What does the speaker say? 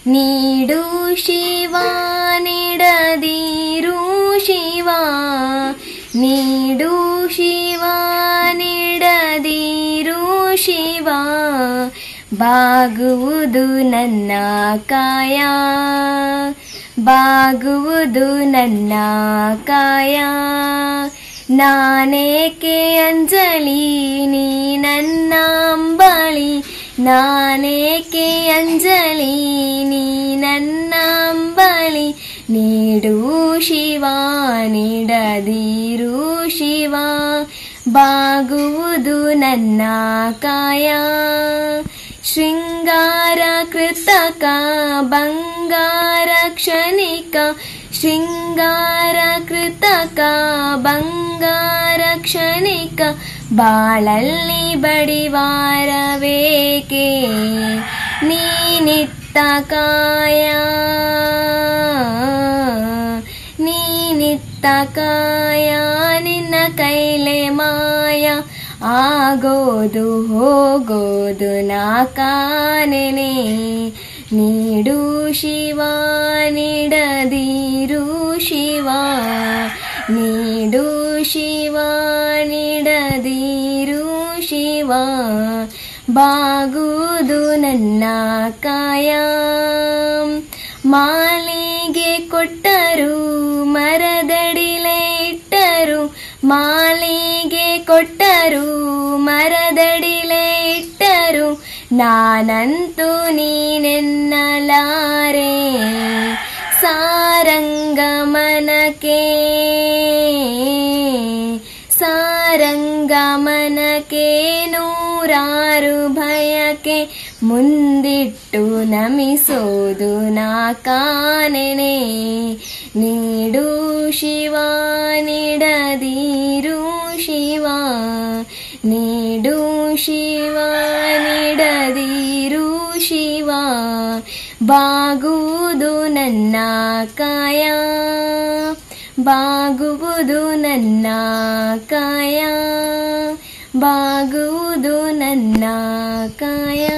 ನೀಡು ಶಿವ ನೀಡದಿರು ಶಿವ ನೀಡು ಶಿವ ನೀಡದಿರು ಶಿವ ಬಾಗುವುದು ನನ್ನ ಕಾಯ ಬಾಗುವುದು ನನ್ನ ಕಾಯ ನಾನೇಕೆ ಅಂಜಲಿ ನೀ ನನ್ನ ಅಂಬಳಿ ನಾನೇಕೆ ಅಂಜಲಿ ನೀ ನನ್ನ ಅಂಬಳಿ ನೀಡು ಶಿವ ನೀಡದಿರು ಶಿವ ಬಾಗುವುದು ನನ್ನ ಕಾಯ ಶೃಂಗಾರ ಕೃತಕ ಬಂಗಾರ ಕ್ಷಣಿಕ ಶೃಂಗಾರ ಕೃತಕ ಬಂಗಾರ ಕ್ಷಣಿಕ ಬಾಳಲ್ಲಿ ಬಡಿವಾರವೇಕೆ ನೀನಿತ್ತ ಕಾಯ ನೀನಿತ್ತ ಕಾಯ ನಿನ್ನ ಕೈಲೆ ಮಾಯ ಆಗೋದು ಹೋಗೋದು ನಾ ಕಾನೆನೆ ನೀಡು ಶಿವ ನೀಡದಿರು ಶಿವ ನೀಡು ಶಿವ ನೀಡದಿರು ಶಿವ ಬಾಗುವುದು ನನ್ನ ಕಾಯ ಮಾಲಿಗೆ ಕೊಟ್ಟರು ಮರದಡಿಲೆ ಇಟ್ಟರು ಮಾಲಿಗೆ ಕೊಟ್ಟರು ಮರದಡಿಲೆ ಇಟ್ಟರು ನಾನಂತೂ ನೀನೆನ್ನಲಾರೆ ಸಾರಂಗಮನಕ್ಕೆ ಸಾರಂಗಮನಕ್ಕೆ ನೂರಾರು ಭಯಕ್ಕೆ ಮುಂದಿಟ್ಟು ನಮಿಸೋದು ನಾ ಕಾನೆನೆ ನೀಡು ಶಿವ ನೀಡದಿರು ಶಿವ ನೀಡು ಶಿವ ನೀಡದಿರು ಶಿವ ಬಾಗುವುದು ನನ್ನ ಕಾಯ ಬಾಗುವುದು ನನ್ನ ಕಾಯ ಬಾಗುವುದು ನನ್ನ ಕಾಯ